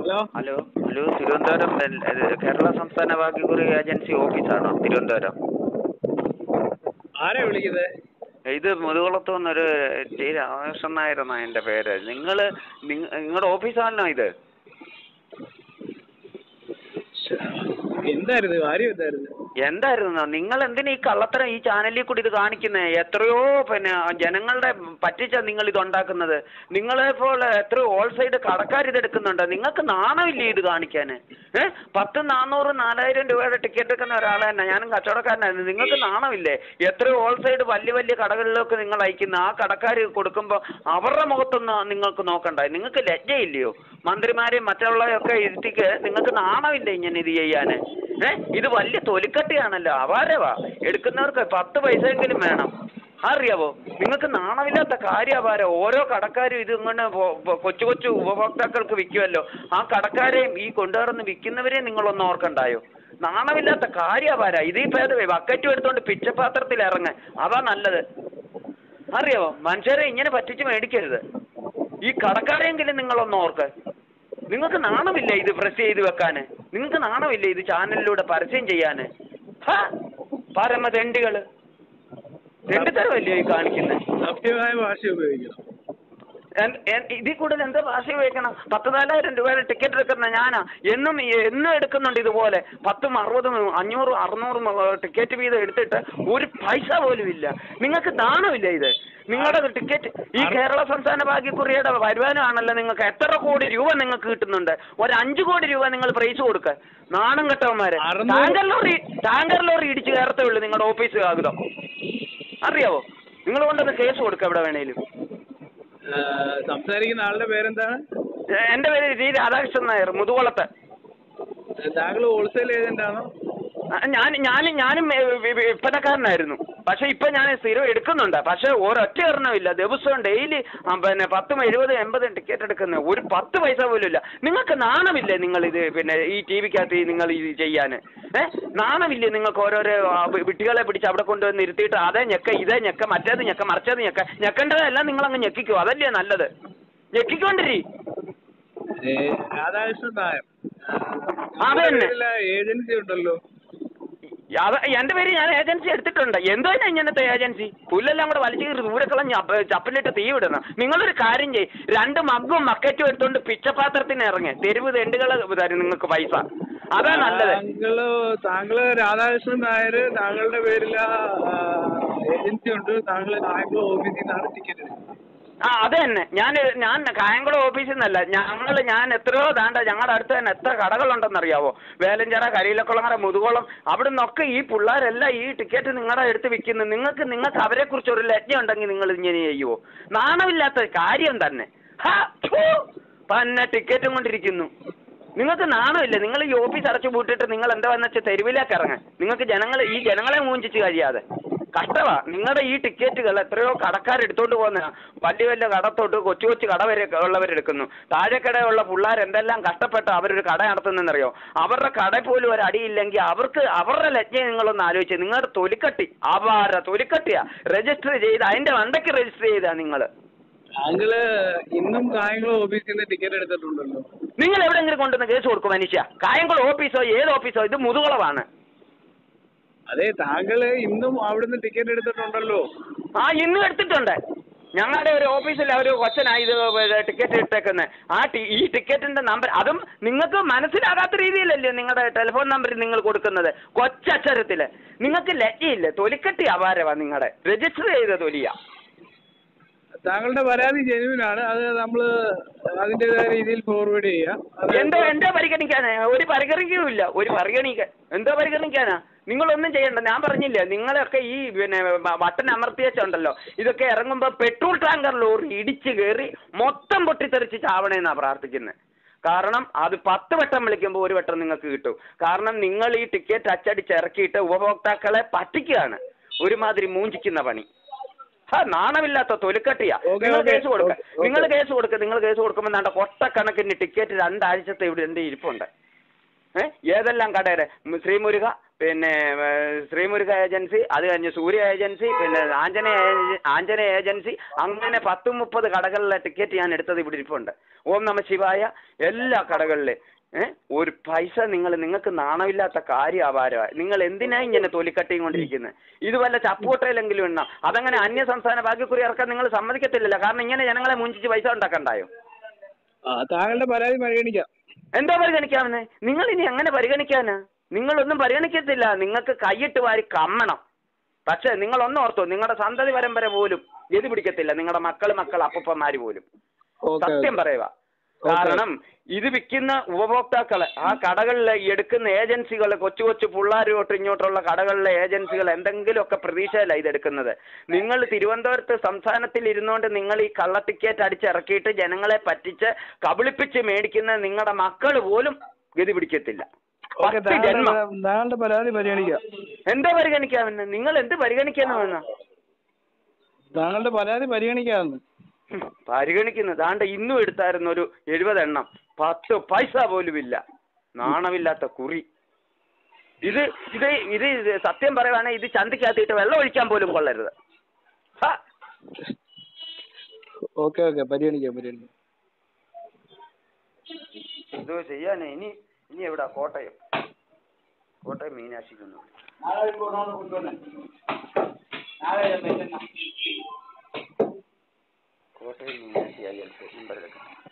Hello hello hello Thiruvananthapuram L- ഇത് കേരള സംസ്ഥാന ഭാഗ്യക്കുറി ഏജൻസി ഓഫീസാണോ തിരുവനന്തപുരം ആരാ വിളിക്കുന്നത് ഇത് മുതുകുളത്ത് നിന്നൊരു ടി രാമകൃഷ്ണൻ നായരെന്നാ എൻ്റെ പേര് നിങ്ങൾ നിങ്ങളുടെ ഓഫീസാണോ ഇത് എന്തായിരുന്നു കാര്യം എന്തായിരുന്നു എന്തായിരുന്നു നിങ്ങൾ എന്തിനാ ഈ കള്ളത്തരം ഈ ചാനലിൽ കൂടി ഇത് കാണിക്കുന്നത് എത്രയോ പിന്നെ ജനങ്ങളുടെ പറ്റിച്ച നിങ്ങൾ ഇത് ഉണ്ടാക്കുന്നത് നിങ്ങളെ പോലെ എത്രയോ ഓൾ സൈഡ് കടക്കാർ ഇത് എടുക്കുന്നുണ്ട് നിങ്ങൾക്ക് നാണമില്ലേ ഇത് കാണിക്കാൻ ഏ പത്ത് നാനൂറ് നാലായിരം രൂപയുടെ ടിക്കറ്റ് എടുക്കുന്ന ഒരാൾ തന്നെ ഞാനും കച്ചവടക്കാരനായിരുന്നു നിങ്ങൾക്ക് നാണമില്ലേ എത്രയോ ഓൾ സൈഡ് വലിയ വലിയ കടകളിലൊക്കെ നിങ്ങൾ അയക്കുന്ന ആ കടക്കാർ കൊടുക്കുമ്പോൾ അവരുടെ മുഖത്തൊന്ന് നിങ്ങൾക്ക് നോക്കണ്ടേ നിങ്ങൾക്ക് ലജ്ജയില്ലയോ മന്ത്രിമാരെയും മറ്റുള്ളവരെയൊക്കെ ഇരുത്തിക്ക് നിങ്ങൾക്ക് നാണമില്ലേ ഇങ്ങനെ ഇത് ചെയ്യാൻ ഏ ഇത് വലിയ തൊലിക്കട്ടിയാണല്ലോ അപാരവാ എടുക്കുന്നവർക്ക് പത്ത് പൈസയെങ്കിലും വേണം അറിയാവോ നിങ്ങൾക്ക് നാണമില്ലാത്ത കാര്യം അപാര ഓരോ കടക്കാരും ഇത് ഇങ്ങനെ പൊ- പൊ- കൊച്ചു കൊച്ചു ഉപഭോക്താക്കൾക്ക് വിൽക്കുമല്ലോ ആ കടക്കാരെയും ഈ കൊണ്ടുവരുന്ന വിൽക്കുന്നവരെയും നിങ്ങളൊന്ന് ഓർക്കണ്ടായോ നാണമില്ലാത്ത കാര്യം അപാര ഇത് ഈ ഭേദമേ ബക്കറ്റും എടുത്തോണ്ട് പിച്ചപാത്രത്തിൽ ഇറങ്ങ അതാ നല്ലത് അറിയാവോ മനുഷ്യരെ ഇങ്ങനെ പറ്റിച്ച് മേടിക്കരുത് ഈ കടക്കാരെങ്കിലും നിങ്ങളൊന്ന് ഓർക്ക് നിങ്ങൾക്ക് നാണമില്ല ഇത് പ്രസ് ചെയ്ത് വെക്കാൻ നിങ്ങൾക്ക് നാണമില്ല ഇത് ചാനലിലൂടെ പരസ്യം ചെയ്യാൻ പരമ തെണ്ടികൾ തെണ്ടിത്തരമല്ലേ ഈ കാണിക്കുന്നത് സഭ്യമായ ഭാഷ ഉപയോഗിക്കണം ഇതിൽ കൂടുതൽ എന്താ ഭാഷ ഉപയോഗിക്കണം പത്ത് നാലായിരം രൂപയുടെ ടിക്കറ്റ് എടുക്കുന്ന ഞാനാ എന്നും ഈ- എന്നും എടുക്കുന്നുണ്ട് ഇതുപോലെ പത്തും അറുപതും അഞ്ഞൂറും അറുന്നൂറും ടിക്കറ്റ് വീതം എടുത്തിട്ട് ഒരു പൈസ പോലും ഇല്ല നിങ്ങൾക്ക് നാണമില്ല ഇത് നിങ്ങളുടെ ടിക്കറ്റ് ഈ കേരള സംസ്ഥാന ഭാഗ്യക്കുറിയുടെ വരുമാനമാണല്ലോ നിങ്ങൾക്ക് എത്ര കോടി രൂപ നിങ്ങൾക്ക് കിട്ടുന്നുണ്ട് ഒരു അഞ്ച് കോടി രൂപ നിങ്ങൾ പ്രൈസ് കൊടുക്ക നാണം കെട്ടവന്മാരെ അറുന്നൂറ്- ടാങ്കർ ലോറി ടാങ്കർ ലോറി ഇടിച്ച് കയറത്തേ ഉള്ളൂ നിങ്ങളുടെ ഓഫീസ് കാകുതം അറിയാവോ നിങ്ങൾ കൊണ്ടത് കേസ് കൊടുക്കുക എവിടെ വേണേലും ആ, സംസാരിക്കുന്ന ആളുടെ പേരെന്താണ് ഏ- എൻ്റെ പേര് ജി രാധാകൃഷ്ണൻ നായർ മുതുകുളത്ത് താങ്കൾ ഹോൾസെയിൽ ഏജന്റ് ആണോ ആ, ഞാൻ ഞാൻ ഞാനും ഏ, വി- വി- വിൽപ്പനക്കാരനായിരുന്നു പക്ഷെ ഇപ്പൊ ഞാൻ സ്ഥിരം എടുക്കുന്നുണ്ട് പക്ഷെ ഒരൊറ്റ എണ്ണമില്ല ദിവസവും ഡെയിലി പിന്നെ പത്തും എഴുപത് എൺപത് ടിക്കറ്റ് എടുക്കുന്ന ഒരു പത്ത് പൈസ പോലും ഇല്ല നിങ്ങൾക്ക് നാണമില്ലേ നിങ്ങൾ ഇത് പിന്നെ ഈ ടി വിക്കകത്ത് നിങ്ങൾ ഇത് ചെയ്യാൻ ഏ നാണമില്ലേ നിങ്ങൾക്ക് ഓരോരോ ആ, വി- വിട്ടികളെ പിടിച്ച് അവിടെ കൊണ്ടുവന്ന് ഇരുത്തിയിട്ട് അതേ ഞെക്ക ഇതേ ഞെക്ക മറ്റേത് ഞെക്ക മറിച്ചത് ഞെക്ക ഞെക്കേണ്ടതെല്ലാം നിങ്ങൾ അങ്ങ് ഞെക്കിക്കോ അതല്ലേ നല്ലത് ഞെക്കിക്കൊണ്ടിരി ഏ, രാധാകൃഷ്ണൻ നായർ അത് തന്നെ. ഏജൻസി ഉണ്ടല്ലോ അത് എന്റെ പേര് ഞാൻ ഏജൻസി എടുത്തിട്ടുണ്ട് എന്തോ ഇങ്ങനത്തെ ഏജൻസി പുല്ലെല്ലാം കൂടെ വലിച്ചു കീറി ദൂരെ കളഞ്ഞ് അപ്പ- ചപ്പലിട്ട് തീ വിടണം നിങ്ങളൊരു കാര്യം ചെയ്യ് രണ്ട് മഗ്ഗും മക്കറ്റും എടുത്തോണ്ട് പിച്ചപാത്രത്തിന് ഇറങ്ങി തെരുവ് തെണ്ടുകൾ തരും നിങ്ങൾക്ക് പൈസ അതാ നല്ലത് താങ്കള് താങ്കള് രാധാകൃഷ്ണൻ നായർ താങ്കളുടെ പേരിൽ ഏജൻസി ഉണ്ട് താങ്കൾ താങ്കളുടെ ഓഫീസിൽ നിന്നാണ് ടിക്കറ്റ് എടുക്കുന്നത് ആ അത് തന്നെ ഞാൻ ഞാൻ കായംകുളം ഓഫീസിൽ നിന്നല്ല ഞങ്ങൾ ഞാൻ എത്രയോ ദാണ്ട ഞങ്ങളുടെ അടുത്ത് തന്നെ എത്ര കടകളുണ്ടെന്നറിയാവോ വേലഞ്ചിറ കരിയിലക്കുളങ്ങര മുതുകുളം അവിടെ നിന്നൊക്കെ ഈ പിള്ളേരെല്ലാം ഈ ടിക്കറ്റ് നിങ്ങളുടെ അടുത്ത് വിൽക്കുന്നു നിങ്ങൾക്ക് നിങ്ങൾക്ക് അവരെക്കുറിച്ച് ഒരു ലജ്ജ ഉണ്ടെങ്കിൽ നിങ്ങൾ ഇങ്ങനെ ചെയ്യുമോ നാണമില്ലാത്ത കാര്യം തന്നെ ഹാ, ഥൂ, പന്ന ടിക്കറ്റും കൊണ്ടിരിക്കുന്നു നിങ്ങൾക്ക് നാണമില്ല നിങ്ങൾ ഈ ഓഫീസ് അടച്ചു പൂട്ടിയിട്ട് നിങ്ങൾ എന്താ വെച്ചാൽ തെരുവിലേക്ക് ഇറങ്ങാൻ നിങ്ങൾക്ക് ജനങ്ങളെ ഈ ജനങ്ങളെ മൂഞ്ചിച്ച് കഴിയാതെ കഷ്ടമാ നിങ്ങളുടെ ഈ ടിക്കറ്റുകൾ എത്രയോ കടക്കാരെടുത്തോണ്ട് പോകുന്ന വലിയ വലിയ കടത്തോട്ട് കൊച്ചു കൊച്ചു കട വരെ ഉള്ളവരെടുക്കുന്നു താഴെക്കടയുള്ള പിള്ളേർ എന്തെല്ലാം കഷ്ടപ്പെട്ട് അവരൊരു കട നടത്തുന്നെന്നറിയോ അവരുടെ കട പോലും ഒരു അടിയില്ലെങ്കിൽ അവർക്ക് അവരുടെ ലജ്ജയെ നിങ്ങളൊന്ന് ആലോചിച്ച് നിങ്ങളുടെ തൊലിക്കട്ടി അപാര തൊലിക്കട്ടിയാ രജിസ്റ്റർ ചെയ്ത് അതിന്റെ വണ്ടയ്ക്ക് രജിസ്റ്റർ ചെയ്താ നിങ്ങൾ താങ്കള് ഇന്നും കായംകുളം ഓഫീസിൽ നിന്ന് ടിക്കറ്റ് എടുത്തിട്ടുണ്ടല്ലോ നിങ്ങൾ എവിടെയെങ്കിലും കൊണ്ടുവന്ന് കേസ് കൊടുക്കും മനുഷ്യ കായംകുളം ഓഫീസോ ഏത് ഓഫീസോ ഇത് മുതുകുളവാണ് അതെ താങ്കള് ഇന്നും അവിടുന്ന് ടിക്കറ്റ് എടുത്തിട്ടുണ്ടല്ലോ ആ ഇന്നും എടുത്തിട്ടുണ്ട് ഞങ്ങളുടെ ഒരു ഓഫീസിൽ ഒരു കൊച്ചനായി ഇത് ടിക്കറ്റ് ഇട്ടേക്കുന്നത് ആ ടി ഈ ടിക്കറ്റിന്റെ നമ്പർ അതും നിങ്ങൾക്ക് മനസ്സിലാകാത്ത രീതിയിലല്ലേ നിങ്ങളുടെ ടെലിഫോൺ നമ്പർ നിങ്ങൾ കൊടുക്കുന്നത് കൊച്ചക്ഷരത്തിൽ നിങ്ങൾക്ക് ലജ്ജയില്ലേ തൊലിക്കട്ടി അപാരവാ നിങ്ങളുടെ രജിസ്റ്റർ ചെയ്ത തൊലിയാ താങ്കളുടെ പരാതി ജെനുവിനാണ് അത് നമ്മൾ അതിൻ്റെതായ രീതിയിൽ ഫോർവേഡ് ചെയ്യാം അത് എന്തോ എന്തോ പരിഗണിക്കാനാ ഒരു പരിഗണിക്കുമില്ല ഒരു പരിഗണിക്കാൻ എന്തോ പരിഗണിക്കാനാ നിങ്ങളൊന്നും ചെയ്യണ്ട ഞാൻ പറഞ്ഞില്ലേ നിങ്ങളൊക്കെ ഈ പിന്നെ ബ- ബട്ടൺ അമർത്തി വെച്ചുണ്ടല്ലോ ഇതൊക്കെ ഇറങ്ങുമ്പോൾ പെട്രോൾ ടാങ്കർ ലോറി ഇടിച്ച് കയറി മൊത്തം പൊട്ടിത്തെറിച്ച് ചാവണേന്നാ പ്രാർത്ഥിക്കുന്നത് കാരണം അത് പത്ത് വട്ടം വിളിക്കുമ്പോൾ ഒരു വട്ടം നിങ്ങൾക്ക് കിട്ടും കാരണം നിങ്ങൾ ഈ ടിക്കറ്റ് അച്ചടിച്ച് ഇറക്കിയിട്ട് ഉപഭോക്താക്കളെ പറ്റിക്കുകയാണ് ഒരുമാതിരി മൂഞ്ചിക്കുന്ന പണി ഹാ നാണമില്ലാത്ത തൊലിക്കട്ടിയാ ഓക്കേ, നിങ്ങൾ ഓക്കേ, കേസ് കൊടുക്ക ഓക്കേ, നിങ്ങൾ ഓക്കേ. കേസ് കൊടുക്ക നിങ്ങൾ കേസ് കൊടുക്കുമ്പോൾ നാണ്ട കൊട്ടക്കണക്കിന് ടിക്കറ്റ് രണ്ടാഴ്ചത്തെ ഇവിടെ എൻ്റെ ഇരിപ്പുണ്ട് ഏഹ് ഏതെല്ലാം കടയുടെ ശ്രീമുരുക പിന്നെ ഏഹ്, ശ്രീമുരുക ഏജൻസി അത് കഴിഞ്ഞ് സൂര്യ ഏജൻസി പിന്നെ ആഞ്ജനേയ ഏജ- ആഞ്ജനേയ ഏജൻസി അങ്ങനെ പത്ത് മുപ്പത് കടകളിലെ ടിക്കറ്റ് ഞാൻ എടുത്തത് ഇവിടെ ഇരിപ്പുണ്ട് ഓം നമ ശിവായ എല്ലാ കടകളിലും ഏഹ് ഒരു പൈസ നിങ്ങൾ നിങ്ങൾക്ക് നാണമില്ലാത്ത കാര്യമാവാരമാണ് നിങ്ങൾ എന്തിനാ ഇങ്ങനെ തൊലിക്കട്ടിയും കൊണ്ടിരിക്കുന്നത് ഇത് വല്ല ചപ്പുകൊട്ടയിലെങ്കിലും എണ്ണ അതങ്ങനെ അന്യ സംസ്ഥാന ഭാഗ്യക്കുറി ഇറക്കാൻ നിങ്ങൾ സമ്മതിക്കത്തില്ലല്ലോ കാരണം ഇങ്ങനെ ജനങ്ങളെ മുഞ്ചിച്ച് പൈസ ഉണ്ടാക്കണ്ടായോ ആ താങ്കളുടെ പരാതി പരിഗണിക്കാം എന്താ പരിഗണിക്കാമെന്ന് നിങ്ങൾ ഇനി എങ്ങനെ പരിഗണിക്കാനാ നിങ്ങളൊന്നും പരിഗണിക്കത്തില്ല നിങ്ങൾക്ക് കൈയിട്ട് വാരി കമ്മണം പക്ഷേ നിങ്ങളൊന്നും ഓർത്തോ നിങ്ങളുടെ സന്തതി പരമ്പര പോലും ഗതി പിടിക്കത്തില്ല നിങ്ങളുടെ മക്കൾ മക്കൾ അപ്പൂപ്പന്മാര് പോലും ഓക്കെ സത്യം പറയുക കാരണം ഇത് വിൽക്കുന്ന ഉപഭോക്താക്കളെ ആ കടകളിലെ ഈ എടുക്കുന്ന ഏജൻസികൾ കൊച്ചു കൊച്ചു പിള്ളേർ തൊട്ട് ഇങ്ങോട്ടുള്ള കടകളിലെ ഏജൻസികൾ എന്തെങ്കിലുമൊക്കെ പ്രതീക്ഷയല്ല ഇത് എടുക്കുന്നത് നിങ്ങൾ തിരുവനന്തപുരത്ത് സംസ്ഥാനത്തിൽ ഇരുന്നുകൊണ്ട് നിങ്ങൾ ഈ കള്ള ടിക്കറ്റ് അടിച്ചിറക്കിയിട്ട് ജനങ്ങളെ പറ്റിച്ച് കബളിപ്പിച്ച് മേടിക്കുന്ന നിങ്ങളുടെ മക്കൾ പോലും ഗതി പിടിക്കത്തില്ല ഓക്കെ പത്ത് ജന്മം താങ്കളുടെ പരാതി പരിഗണിക്കാം എന്താ പരിഗണിക്കാമെന്ന് നിങ്ങൾ എന്ത് പരിഗണിക്കാമെന്ന് താങ്കളുടെ പരാതി പരിഗണിക്കാമെന്ന് ഹും, പരിഗണിക്കുന്നു ദാണ്ട ഇന്നും എടുത്തായിരുന്നു ഒരു എഴുപതെണ്ണം പത്ത് പൈസ പോലും ഇല്ല നാണമില്ലാത്ത കുറി ഇത് ഇത് ഇത് ഇത് സത്യം പറയുവാണെങ്കിൽ ഇത് ചന്തക്കകത്തിട്ട് വെള്ളം ഒഴിക്കാൻ പോലും കൊള്ളരുത് ഹാ, ഓക്കെ ഓക്കെ പരിഗണിക്കാം പരിഗണിക്കാം എന്തോ ചെയ്യാനേ ഇനി ഇനി എവിടാ കോട്ടയം കോട്ടയം മീനാക്ഷിക്കുന്നു കോട്ടയം മീനാക്ഷി അയ്യൽസ് നമ്പർ എടുക്കാം